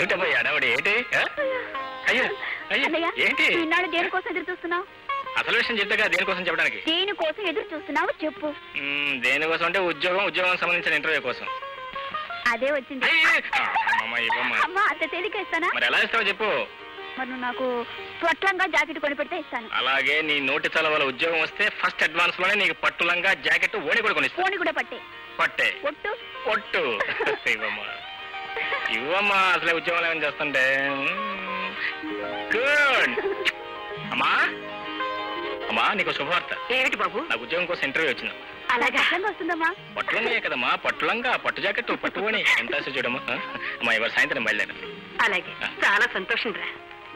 ఏమిటమ్మా ఎడవడి ఏంటి ఆ? అయ్యో అయ్యో అన్నయ్య ఏంటి ఈనాడు దేనికోసం ఎదురు చూస్తున్నావు అసలు విషయం చెప్తాగా దేనికోసం చెప్పడానికి దేనికోసం ఎదురు చూస్తున్నావు చెప్పు మ్మ్, దేనికోసం అంటే ఉద్యోగం ఉద్యోగం సంబంధించిన ఇంటర్వ్యూ కోసం అదే వచ్చింది అయ్యో, ఆ, అమ్మమ్మ, ఇవ్వమ్మా అమ్మా అంత తేలిక ఇస్తానా మరి ఎలా ఇస్తావో చెప్పు మరి నువ్వు నాకు స్వట్లంగా జాకెట్ కొని పెడితే ఇస్తాను అలాగే నీ నోటి చలవల ఉద్యోగం వస్తే ఫస్ట్ అడ్వాన్స్ లోనే నీకు పట్టులంగా జాకెట్ ఓడి కూడా కొనిస్తా ఫోన్ కూడా పట్టే పట్టే ఒట్టు పొట్టు ఇవ్వమ్మా ఇవ్వమ్మా అసలే ఉద్యోగాలు ఏమైనా చేస్తుంటే గుడ్ అమ్మా అమ్మా నీకు శుభవార్త ఏమిటి బాబు నాకు ఉద్యోగం కోసం ఇంటర్వ్యూ వచ్చింది అలాగే అర్థంగా వస్తుందమ్మా పట్టులంగా కదమ్మా పట్టులంగా పట్టు జాకెట్ పట్టుకొని ఎంత ఆశ చూడమ్మా ఆ? అమ్మా ఇవాళ సాయంత్రం బయలుదేరు అలాగే చాలా సంతోషం రా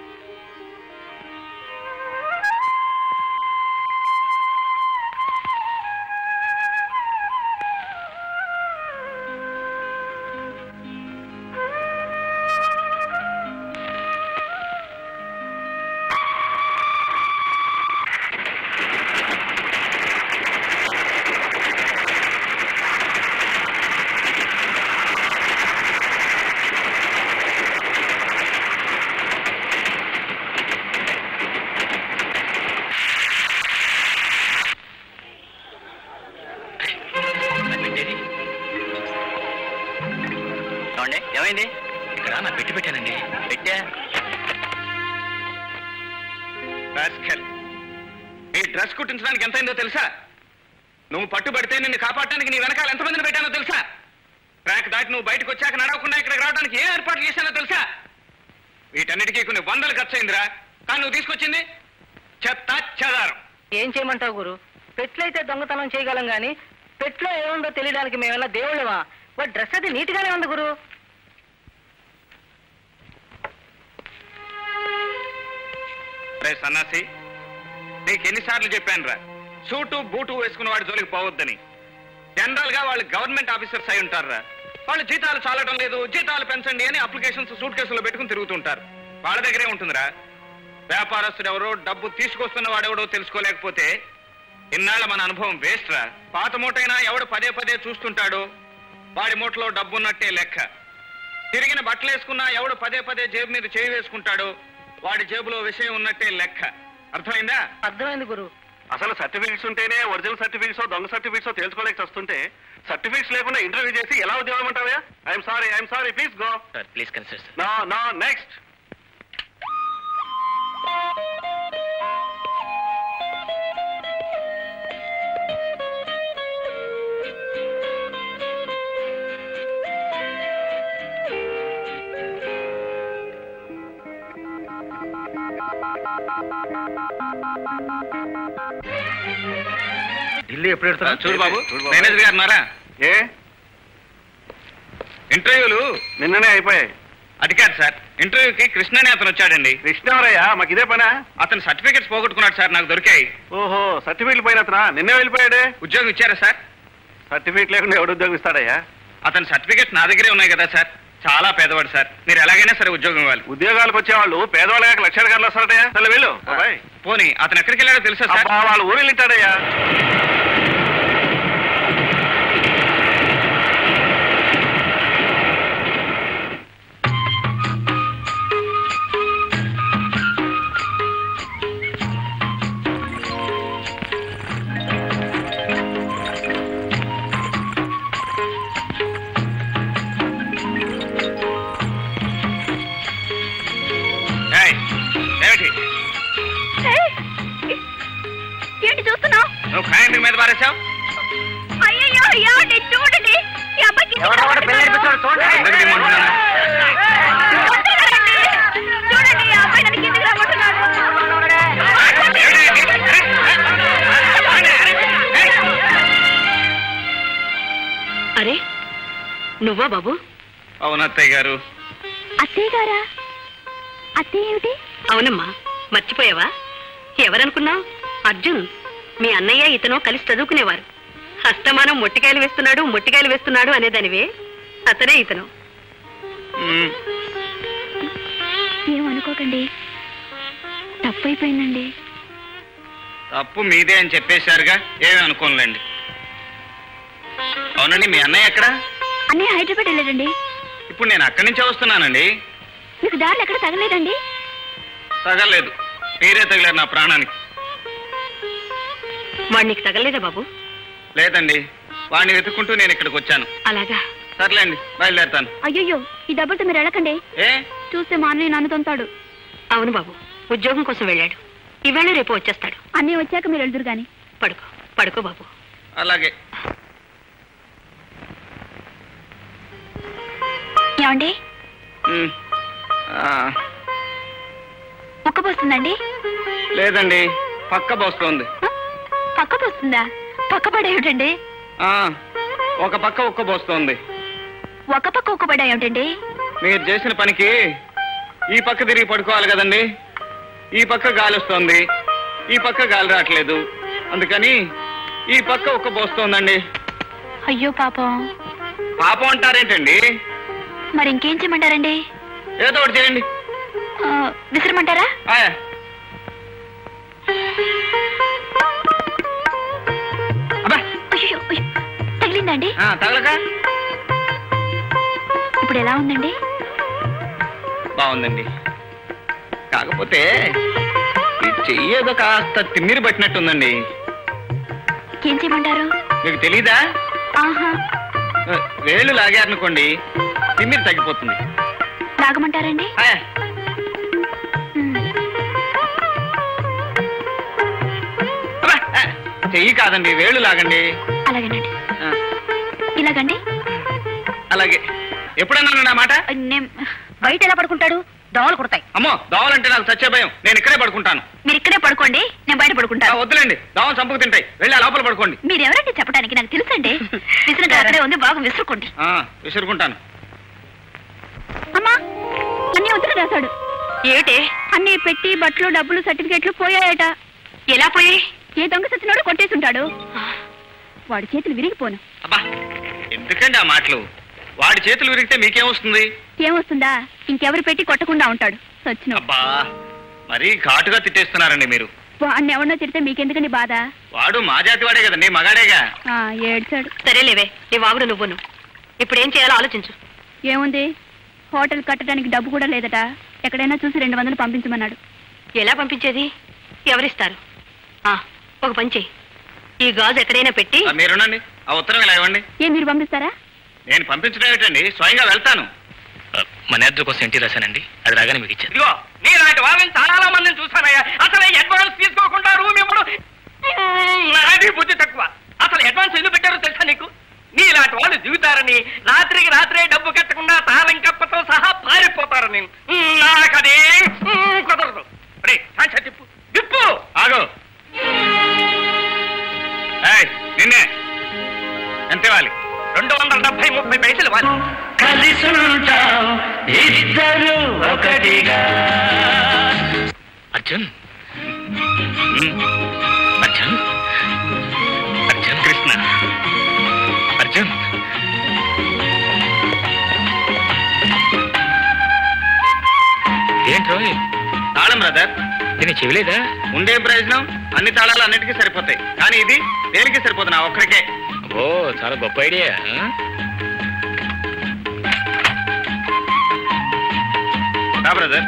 పెట్టేది చూడండి ఏమైంది ఇక్కడ నా పెట్టి పెట్టానండి పెట్టా రాస్కెల్. నీ డ్రెస్ కుట్టించడానికి ఎంత అయిందో తెలుసా నువ్వు పట్టుబడితే నిన్ను కాపాడటానికి నీ వెనకాల ఎంతమందిని పెట్టానో తెలుసా ట్రాక్ దాటి నువ్వు బయటకు వచ్చాక నడవకుండా ఇక్కడికి రావడానికి ఏ ఏర్పాట్లు చేశానో తెలుసా వీటన్నిటికీ కొన్ని వందలు ఖర్చు అయిందిరా కానీ నువ్వు తీసుకొచ్చింది చెత్త చెదారం ఏం చేయమంటావు గురు పెట్లయితే దొంగతనం చేయగలం గాని పెట్లో ఏముందో తెలియడానికి మేమన్నా దేవుళ్ళమా వాడి డ్రెస్ అది నీట్ గానే ఉంది గురు రే సన్నాసి నీకు ఎన్నిసార్లు చెప్పాను రా సూటు బూటు వేసుకున్న వాడి జోలికి పోవద్దని జనరల్ గా వాళ్ళు గవర్నమెంట్ ఆఫీసర్స్ అయి ఉంటారా వాళ్ళు జీతాలు చాలటం లేదు జీతాలు పెంచండి అని అప్లికేషన్స్ సూట్ కేసులో పెట్టుకుని తిరుగుతుంటారు వాళ్ళ దగ్గరే ఉంటుందిరా వ్యాపారస్తుడు ఎవరో డబ్బు తీసుకొస్తున్న వాడెవడో తెలుసుకోలేకపోతే ఇన్నాళ్ళ మన అనుభవం వేస్ట్ రా పాత మూటైనా ఎవడు పదే పదే చూస్తుంటాడో వాడి మూటలో డబ్బున్నట్టే లెక్క తిరిగిన బట్టలు వేసుకున్నా ఎవడు పదే పదే జేబు మీద చేయి వేసుకుంటాడో వాడి జేబులో విషయం ఉన్నట్టే లెక్క అర్థమైందా అర్థమైంది గురు అసలు సర్టిఫికెట్స్ ఉంటేనే ఒరిజినల్ సర్టిఫికెట్స్ దొంగ సర్టిఫికెట్స్ తెలుసుకోలేక వస్తుంటే సర్టిఫికెట్స్ లేకుండా ఇంటర్వ్యూ చేసి ఎలా ఉద్యోగం అంటావా I'm sorry I'm sorry please go sir please consider sir no no next Delhi ఎప్పుడు పెడతారా చూడు బాబు మేనేజర్ గారు ఉన్నారా ఏ ఇంటర్వ్యూలు నిన్ననే అయిపోయాయి అది కాదు సార్ ఇంటర్వ్యూకి కృష్ణ అనే అతను వచ్చాడండి కృష్ణవరయ్య మాకు ఇదే పనా అతను సర్టిఫికెట్స్ పోగొట్టుకున్నాడు సార్ నాకు దొరికాయి ఓహో సర్టిఫికెట్లు పోయిన అతనా నిన్నే వెళ్ళిపోయాడే ఉద్యోగం ఇచ్చారా సార్ సర్టిఫికెట్ లేకుండా ఎవడు ఉద్యోగం ఇస్తాడయ్యా అతని సర్టిఫికెట్స్ నా దగ్గరే ఉన్నాయి కదా సార్ చాలా పేదవాడు సార్ మీరు ఎలాగైనా సరే ఉద్యోగం ఇవ్వాలి ఉద్యోగాలకు వచ్చేవాళ్ళు పేదవాళ్ళగా లక్షల గారు వస్తాడయ్యా సరే వెళ్ళు బాబాయ్ పోనీ అతను ఎక్కడికి వెళ్ళాడో తెలుసా సార్ అబ్బా వాళ్ళ ఊరు వెళ్ళింటాడయ్యా ఏయ్, ఏమిటి ఏయ్! ఏంటి చూస్తున్నావు నువ్వు కాయండి మీద పారేశావు అయ్యయ్యో ఏమండి చూడండి ఈ అబ్బాయికి ఇంటికి ఎవడెవడ పెళ్లి రమ్మంటున్నాడు. చూడండి అందరికీ ఇమ్మంటున్నానా? తొందరగా రండి. చూడండి ఈ అబ్బాయి నన్ను కిందికి రమ్మంటున్నాడు. ఏమిటి ఇది? అరే, అరే, అరే, ఏయ్. అరే నువ్వా బాబు అవును అత్తయ్య గారు అత్తయ్య గారా అత్తయ్య ఏమిటి అవునమ్మా మర్చిపోయావా ఎవరనుకున్నావు అర్జున్ మీ అన్నయ్య ఇతను కలిసి చదువుకునేవారు హస్తమానం మొట్టికాయలు వేస్తున్నాడు మొట్టికాయలు వేస్తున్నాడు అనేదానివే అతనే ఇతను మ్మ్. ఏమనుకోకండి తప్పైపోయిందండి తప్పు మీదే అని చెప్పేశారుగా ఏమీ అనుకోనులేండి అవునండి మీ అన్నయ్య ఎక్కడ అన్నయ్య హైదరాబాద్ వెళ్ళాడండి ఇప్పుడు నేను అక్కడి నుంచే వస్తున్నానండి మీకు దారిలో ఎక్కడ తగలేదండి తగలేదు మీరే తగిలారు నా ప్రాణానికి వాడు నీకు తగలేదా బాబు లేదండి వాడిని వెతుక్కుంటూ నేను ఇక్కడికి వచ్చాను అలాగా సర్లేండి బయలుదేరుతాను అయ్యయ్యో ఈ డబ్బులతో మీరు వెళ్ళకండి ఏ చూస్తే మా అన్నయ్య నన్ను తొంతాడు అవును బాబు ఉద్యోగం కోసం వెళ్ళాడు ఈవేళ రేపు వచ్చేస్తాడు అన్నయ్య వచ్చాక మీరు వెళ్దురు గాని పడుకో పడుకో బాబు అలాగే ఏమండి ఉమ్. ఆ, ఉక్కపోస్తుందండి లేదండి పక్క బోస్తోంది పక్కపోస్తుందా పక్క పడేమిటండి ఆ, ఒక పక్క ఉక్క పోస్తోంది ఒక పక్క ఉక్కబడా ఏమిటండి మీరు చేసిన పనికి ఈ పక్క తిరిగి పడుకోవాలి కదండి ఈ పక్క గాలి వస్తోంది ఈ పక్క గాలి రావట్లేదు అందుకని ఈ పక్క ఉక్క పోస్తోందండి అయ్యో పాపం పాపం అంటారేంటండి మరి ఇంకేం చేయమంటారండి ఏదో ఒకటి చేయండి ఆ, విసిరమంటారా ఆయ్. అబ్బా అయ్యో అయ్యో, తగిలిందండి ఆ, తగలక ఇప్పుడు ఎలా ఉందండి బాగుందండి కాకపోతే ఈ చెయ్యి ఏదో కాస్త తిమ్మిరి పట్టినట్టుందండి ఏం చేయమంటారు మీకు తెలీదా ఆహా ఆ, వేళ్ళు లాగారనుకోండి తిమ్మిరి తగ్గిపోతుంది లాగమంటారండి ఆయ్. ఉమ్, అబ్బా, ఆ, చెయ్యి కాదండి వేళ్ళు లాగండి అలాగేనండి ఆ, ఇలాగండి అలాగే ఎప్పుడన్నా నా మాట నేను బయట ఎలా పడుకుంటాడు దోమలు కుడతాయి అమ్మో దోవలంటే నాకు చచ్చే భయం నేను ఇక్కడే పడుకుంటాను మీరు ఇక్కడే పడుకోండి నేను బయట ఆ, పడుకుంటాను వద్దులేండి దోవలు చంపుకు తింటాయి వెళ్ళి ఆ లోపల పడుకోండి మీరు ఎవరండి చెప్పడానికి నాకు తెలుసండి విసురుగా అక్కడే ఉంది బాగా విసురుకోండి ఆ, విసురుకుంటాను అమ్మా అన్ని ఉత్తరం రాశాడు ఏమిటే అన్ని పెట్టి బట్టలు డబ్బులు సర్టిఫికెట్లు పోయాయట ఎలా పోయి ఏ దొంగ సచ్చినోడు కొట్టేసుంటాడు వాడి చేతులు విరిగిపోను అబ్బా ఎందుకండి ఆ మాటలు వాడి చేతులు విరిగితే మీకేమొస్తుంది ఏమొస్తుందా ఇంకెవరు పెట్టి కొట్టకుండా ఉంటాడు సచ్చినోడు అబ్బా మరీ ఘాటుగా తిట్టేస్తున్నారండి మీరు వాడిని ఎవరినో తిడితే మీకెందుకండి బాధ వాడు మా జాతి వాడే కదండి మగాడేగా ఆ, ఏడ్చాడు సరేలేవే నీ వాగుడు నువ్వును ఇప్పుడు ఏం చేయాలో ఆలోచించు ఏముంది హోటల్ కట్టడానికి డబ్బు కూడా లేదట ఎక్కడైనా చూసి రెండు వందలు పంపించమన్నాడు ఎలా పంపించేది ఎవరిస్తారు ఆ, ఒక పని చెయ్యి ఈ గాజు ఎక్కడైనా పెట్టి ఆ, మీరునండి ఆ ఉత్తరం ఇలా ఇవ్వండి ఏం మీరు పంపిస్తారా నేను పంపించడం ఏమిటండి స్వయంగా వెళ్తాను మన అద్దె కోసం ఇంటికి రాశానండి అది రాగానే మీకు ఇచ్చాను ఇదిగో నీలాంటి వాళ్ళని చాలా మందిని చూసానయ్యా అసలు అడ్వాన్స్ తీసుకోకుండా రూమ్ ఇవ్వడం నాది బుద్ధి తక్కువ అసలు అడ్వాన్స్ ఎందుకు పెట్టారో తెలుసా నీకు నీలాంటి వాళ్ళు దిగుతారని రాత్రికి రాత్రే డబ్బు కట్టకుండా తాళం కప్పతో సహా పారిపోతారని నాకది మ్, కుదరదు రే సాక్షా తిప్పు తిప్పు ఆగు నిన్నే ఎంత ఇవ్వాలి రెండు వందల డెబ్బై ముప్పై పైసలు ఇవ్వాలి కలిసుంటాం ఇద్దరు ఒకటిగా అర్జున్ ఉమ్. అర్జున్ అర్జున్ కృష్ణ అర్జున్ ఏంట్రో తాళం బ్రదర్ దీన్ని చెవిలేదా ఉండే ప్రయోజనం అన్ని తాళాలు అన్నిటికీ సరిపోతాయి కానీ ఇది దేనికి సరిపోతుంది నా ఒక్కడికే ఓ చాలా గొప్ప ఐడియా ఆ? రా బ్రదర్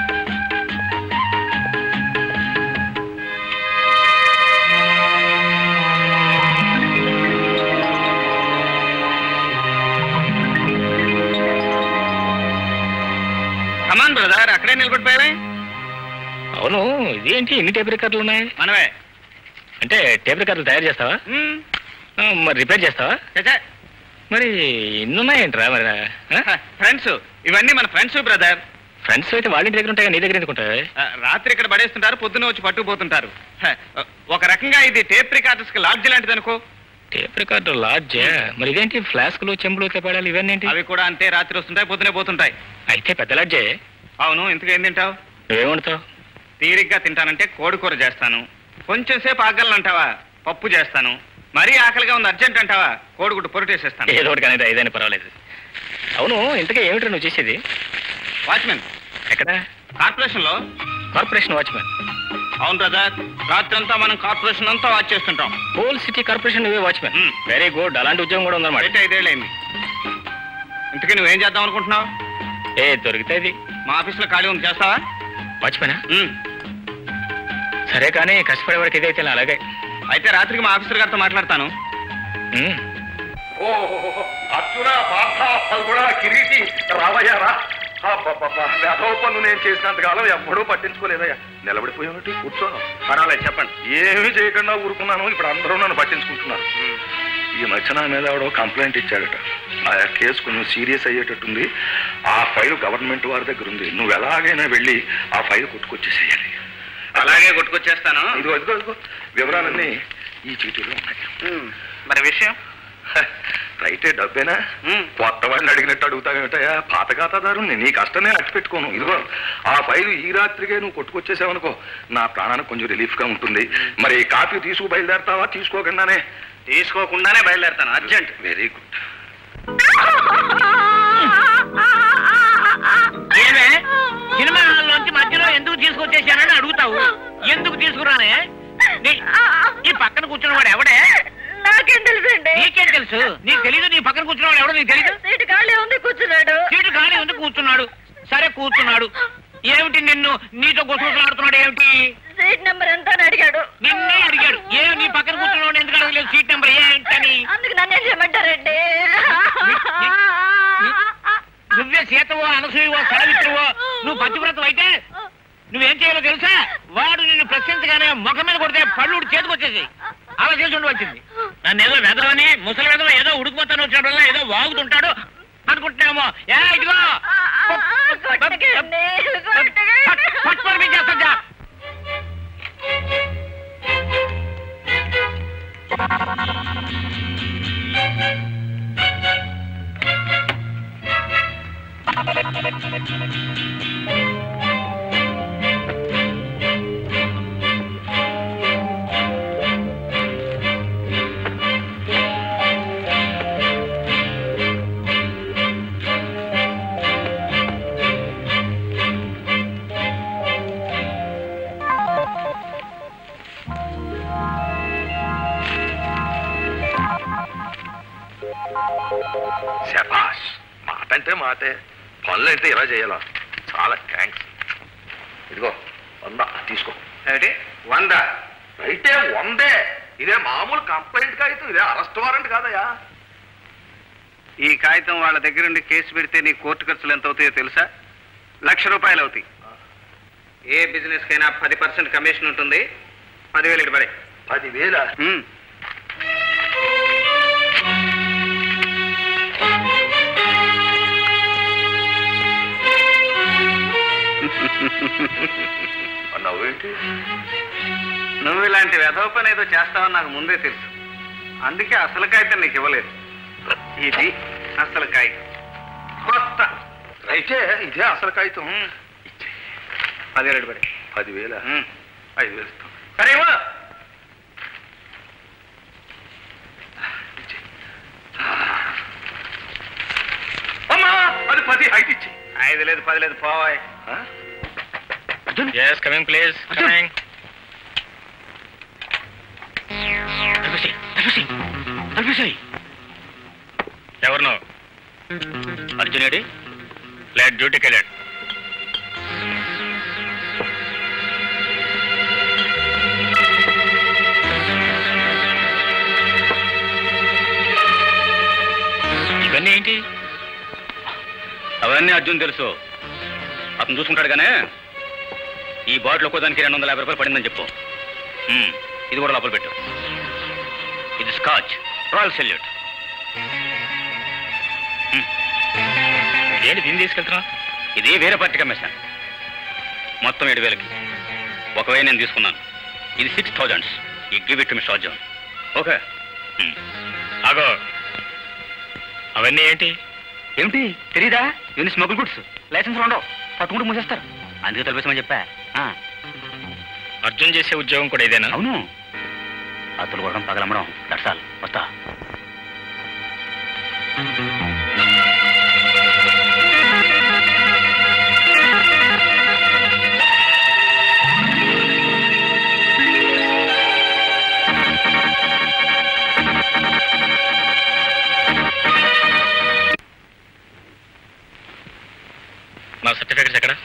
కమాన్ బ్రదర్ అక్కడే నిలబడిపోయావే అవును ఇదేంటి ఇన్ని టేప్ రికార్డులు ఉన్నాయి మనమే అంటే టేప్ రికార్డులు తయారు చేస్తావా మ్మ్. ఆ, మరి రిపేర్ చేస్తావా చచ్చా. మరి ఇన్ని ఉన్నాయేంట్రా మరి హ, ఫ్రెండ్స్ ఇవన్నీ మన ఫ్రెండ్స్ బ్రదర్ ఫ్రెండ్స్ అయితే వాళ్ళ ఇంటి దగ్గర ఉంటాయి నీ దగ్గర ఎందుకు ఉంటాయి ఆ, రాత్రి ఇక్కడ పడేస్తుంటారు పొద్దున వచ్చి పట్టుకుపోతుంటారు హ, ఒక రకంగా ఇది టేప్ రికార్డర్స్ కి లాడ్జ్ లాంటిది అనుకో టేప్ రికార్డు లాడ్జ్ మరి ఇదేంటి ఫ్లాస్కులు చెంబులు తెపాడాలి ఇవన్నీ ఏంటి అవి కూడా అంతే రాత్రి వస్తుంటాయి పొద్దునే పోతుంటాయి అయితే పెద్ద లాడ్జే అవును ఇంతకు ఏం తింటావు నువ్వేం వండుతావు తీరిగ్గా తింటానంటే కోడి కూర చేస్తాను కొంచెం సేపు ఆగలను అంటావా పప్పు చేస్తాను మరీ ఆకలిగా ఉంది అర్జెంట్ అంటావా కోడిగుడ్డు పొరుటేసేస్తాను ఏదో ఒకటి అనేది ఐదైనా పర్వాలేదు అవును ఇంతకీ ఏమిటి నువ్వు చేసేది వాచ్మెన్ ఎక్కడ కార్పొరేషన్ లో కార్పొరేషన్ వాచ్మెన్ అవును బ్రదర్ రాత్రంతా మనం కార్పొరేషన్ అంతా వాచ్ చేస్తుంటాం హోల్ సిటీ కార్పొరేషన్ నువ్వే వాచ్మెన్ మ్మ్. వెరీ గుడ్ అలాంటి ఉద్యోగం కూడా ఉందన్నమాట అయితే ఐదేళ్ళైంది ఇంతకీ నువ్వేం చేద్దాం అనుకుంటున్నావు ఏ దొరికితే ఇది మా ఆఫీస్లో ఖాళీ ఉంది చేస్తావా మర్చిపోయినా ఉమ్. సరే కానీ కష్టపడే వరకు ఇదైతే అలాగే అయితే రాత్రికి మా ఆఫీసర్ గారితో మాట్లాడతాను ఉమ్. అర్జున పార్థ కూడా కిరీటి రావయ్యారా వేధవ పనులు నేను చేసినంతకాలం ఎప్పుడూ పట్టించుకోలేదయ్యా నిలబడిపోయామటి కూర్చో పర్వాలేదు చెప్పండి ఏమీ చేయకుండా ఊరుకున్నాను ఇప్పుడు అందరూ నన్ను పట్టించుకుంటున్నారు ఈ మధ్య నా మీద ఎవడో కంప్లైంట్ ఇచ్చాడట ఆ కేసు కొంచెం సీరియస్ అయ్యేటట్టుంది ఆ ఫైల్ గవర్నమెంట్ వారి దగ్గర ఉంది నువ్వు ఎలాగైనా వెళ్ళి ఆ ఫైల్ కొట్టుకొచ్చేసేయాలి అలాగే కొట్టుకొచ్చేస్తాను ఇదిగో ఇదిగో ఇదిగో వివరాలన్నీ ఈ చీటీలో ఉన్నాయి ఉమ్. మరి విషయం హ, రైటే డబ్బేనా ఉమ్. కొత్త వాడిని అడిగినట్టు అడుగుతావేమిటయా పాత ఖాతాదారుని నీ కష్టమే అట్టి పెట్టుకోను ఇదిగో ఆ ఫైలు ఈ రాత్రికే నువ్వు కొట్టుకొచ్చేసావనుకో నా ప్రాణానికి కొంచెం రిలీఫ్ గా ఉంటుంది మరి కాపీ తీసుకు బయలుదేరతావా తీసుకోకుండానే తీసుకోకుండానే బయలుదేరతాను అర్జెంట్ వెరీ గుడ్ ఏమే సినిమా హాల్లోంచి మధ్యలో ఎందుకు తీసుకొచ్చేసానని అడుగుతావు ఎందుకు తీసుకురానే నీ- ఈ పక్కన కూర్చున్నవాడు ఎవడే నాకేం తెలుసండి నీకేం తెలుసు నీకు తెలీదు నీ పక్కన కూర్చున్నవాడు ఎవడో నీకు తెలీదు సీటు ఖాళీ ఉంది కూర్చున్నాడు సీటు ఖాళీ ఉంది కూర్చున్నాడు సరే కూర్చున్నాడు ఏమిటి నిన్ను నీతో గుసగుసలాడుతున్నాడు ఏమిటి సీట్ నెంబర్ ఎంత అని అడిగాడు నిన్నే అడిగాడు ఏ నీ పక్కన కూర్చున్నవాడు ఎందుకు అడగలేదు సీట్ నెంబర్ ఏంటని అందుకు నన్ను ఏం చేయమంటారండి నువ్వే సీతవో అనసూయవో సడవిత్రువో నువ్వు పతివ్రతం అయితే నువ్వేం చేయాలో తెలుసా వాడు నిన్ను ప్రశ్నించగానే ముఖం మీద కొడితే పళ్ళు ఊడి చేతికి వచ్చేసి అలా చేసి ఉండవచ్చింది నన్ను ఏదో వెదవని ముసలి వెదవ ఏదో ఉడుకుపోతాను వచ్చినప్పుడల్లా ఏదో వాగుతుంటాడు అనుకుంటున్నామో ఏ ఇదిగో కొట్టకండి, కొట్టకండి. పట్టుకొని మీ చేస్తా శబాష్ మాట అంటే మాటే పనులు అయితే ఇలా చేయాలా చాలా థ్యాంక్స్ ఇదిగో వంద తీసుకో ఏమిటి వంద రైటే వందే ఇదే మామూలు కంప్లైంట్ కాగితం ఇదే అరెస్ట్ వారెంట్ కాదయ్యా ఈ కాగితం వాళ్ళ దగ్గరుండి కేసు పెడితే నీ కోర్టు ఖర్చులు ఎంత అవుతాయో తెలుసా లక్ష రూపాయలు అవుతాయి ఏ బిజినెస్ కైనా పది పర్సెంట్ కమిషన్ ఉంటుంది పదివేలు ఇటు పడే పదివేల నవ్వేంటి నువ్వు ఇలాంటి వెధవ పని ఏదో చేస్తావని నాకు ముందే తెలుసు అందుకే అసలు కాగితం నీకు ఇవ్వలేదు ఇది అసలు కాగితం కొత్త రైతే ఇదే అసలు కాగితం పదివేలు ఇటు పడే పదివేల ఐదు వేలు ఇస్తాం సరే ఇవ్వు. అమ్మా అది పది హైట్ ఇచ్చి ఐదు లేదు పది లేదు పోవాయ్ ఎస్ కమింగ్ ప్లీజ్ కమింగ్ ఎవరు నువ్వు అర్జునుడి లేట్ డ్యూటీకి వెళ్ళాడు ఇవన్నీ ఏంటి అవన్నీ అర్జున్ తెలుసు అతను చూసుకుంటాడు కానీ ఈ బాటిల్ ఒక్కోదానికి రెండు వందల యాభై రూపాయలు పడిందని చెప్పు ఉమ్, ఇది కూడా లోపల పెట్టు ఇది స్కాచ్ రాయల్ సెల్యూట్ ఏంటి దీన్ని తీసుకెళ్తున్నావు ఇది వేరే పార్టీకి అమ్మేశాను మొత్తం ఏడు వేలకి ఒక వెయ్యి నేను తీసుకున్నాను ఇది సిక్స్ థౌజండ్స్ ఈ give it mister Arjun okay ఆగో అవన్నీ ఏంటి ఏమిటి తెలీదా ఇవన్నీ స్మగుల్ గుడ్స్ లైసెన్స్ ఉండవు పట్టుకుంటూ మూసేస్తారు అందుకే తెలిపేసమని చెప్పా ఆ, అర్జున్ చేసే ఉద్యోగం కూడా ఇదేనా అవును అతులు కొట్టడం పగలమ్మడం దర్శాలు వస్తా నా సర్టిఫికెట్స్ ఎక్కడ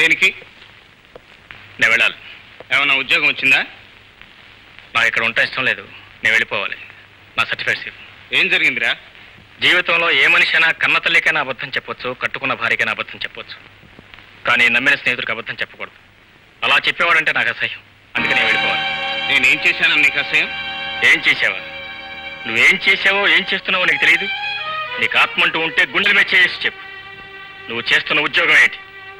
దేనికి నేను వెళ్ళాలి ఏమైనా ఉద్యోగం వచ్చిందా నాకు ఇక్కడ ఉంటే ఇష్టం లేదు నేను వెళ్ళిపోవాలి నా సర్టిఫికేట్స్ ఇవ్వు. ఏం జరిగిందిరా జీవితంలో ఏ మనిషి అయినా కన్న తల్లికైనా అబద్ధం చెప్పొచ్చు కట్టుకున్న భార్యకైనా అబద్ధం చెప్పొచ్చు కానీ నమ్మిన స్నేహితుడికి అబద్ధం చెప్పకూడదు అలా చెప్పేవాడంటే నాకు అసహ్యం అందుకని నేను వెళ్ళిపోవాలి నేనేం చేశానని నీకు అసహ్యం ఏం చేసావా నువ్వేం చేసావో ఏం చేస్తున్నావో నీకు తెలియదు నీకు ఆత్మ అంటూ ఉంటే గుండెల మీద చేసి చెప్పు నువ్వు చేస్తున్న ఉద్యోగం ఏంటి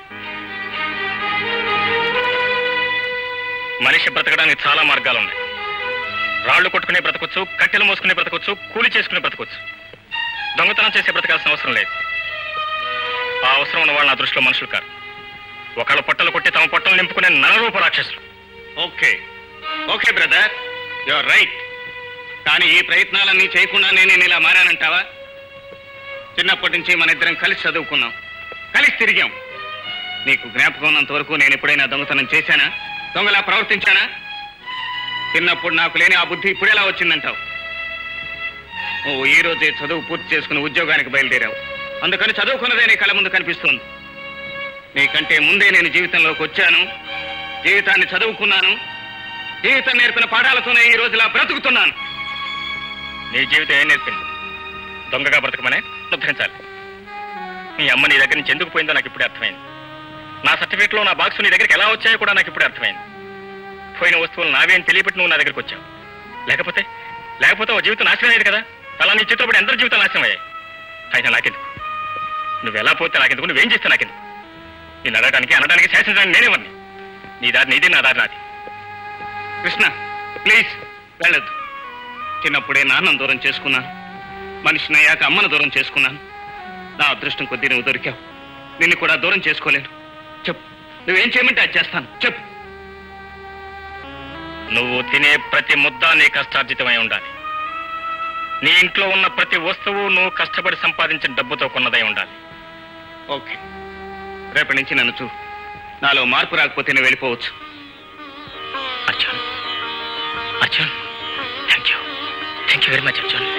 మనిషి బ్రతకడానికి చాలా మార్గాలు ఉన్నాయి రాళ్లు కొట్టుకునే బ్రతకొచ్చు కట్టెలు మోసుకునే బ్రతకొచ్చు కూలి చేసుకునే బ్రతకొచ్చు దొంగతనం చేసే బ్రతకాల్సిన అవసరం లేదు ఆ అవసరం ఉన్న వాళ్ళ నా దృష్టిలో మనుషులు కాదు ఒకళ్ళ పొట్టలు కొట్టి తమ పొట్టలు నింపుకునే నరరూప రాక్షసులు okay okay brother your right కానీ ఈ ప్రయత్నాలన్నీ చేయకుండా నేను ఇలా మారానంటావా చిన్నప్పటి నుంచి మన ఇద్దరం కలిసి చదువుకున్నాం కలిసి తిరిగాం నీకు జ్ఞాపకం ఉన్నంత వరకు నేను ఎప్పుడైనా దొంగతనం చేశానా దొంగలా ప్రవర్తించానా చిన్నప్పుడు నాకు లేని ఆ బుద్ధి ఇప్పుడెలా వచ్చిందంటావు నువ్వు ఈ రోజే చదువు పూర్తి చేసుకుని ఉద్యోగానికి బయలుదేరావు అందుకని చదువుకున్నదే నీ కళ్ళ ముందు కనిపిస్తోంది నీకంటే ముందే నేను జీవితంలోకి వచ్చాను జీవితాన్ని చదువుకున్నాను జీవితం నేర్పిన పాఠాలతోనే ఈ రోజులా బ్రతుకుతున్నాను నీ జీవితం ఏం నేర్పింది దొంగగా బ్రతకమనే ఉద్ధరించాలి నీ అమ్మ నీ దగ్గర నుంచి ఎందుకు పోయిందో నాకు ఇప్పుడే అర్థమైంది నా సర్టిఫికేట్లో నా బాక్స్ నీ దగ్గరికి ఎలా వచ్చాయో కూడా నాకు ఇప్పుడే అర్థమైంది పోయిన వస్తువులు నావే అని తెలియపెట్టి నువ్వు నా దగ్గరికి వచ్చావు లేకపోతే లేకపోతే ఓ జీవితం నాశనం అయ్యేది కదా అలా నీ చిత్రపడి ఎందరి జీవితం నాశనం అయ్యాయి అయినా నాకెందుకు నువ్వు ఎలా పోతే నాకెందుకు నువ్వేం చేస్తే నాకెందుకు నేను అడగడానికి అనడానికి శాసించడానికి నేనేమని నీ దారి నీది నా దారి నాది కృష్ణ ప్లీజ్ వెళ్ళొద్దు చిన్నప్పుడే నాన్నను దూరం చేసుకున్నాను మనిషిని అయ్యాక అమ్మను దూరం చేసుకున్నాను నా అదృష్టం కొద్దీ నువ్వు దొరికావు నిన్ను కూడా దూరం చేసుకోలేను చెప్పు నువ్వేం చేయమంటే అది చేస్తాను చెప్పు నువ్వు తినే ప్రతి ముద్ద నీ కష్టార్జితమై ఉండాలి నీ ఇంట్లో ఉన్న ప్రతి వస్తువు నువ్వు కష్టపడి సంపాదించిన డబ్బుతో కొన్నదై ఉండాలి ఓకే రేపటి నుంచి నన్ను చూ నాలో మార్పు రాకపోతే నేను వెళ్ళిపోవచ్చు Arjun Arjun thank you thank you very much Arjun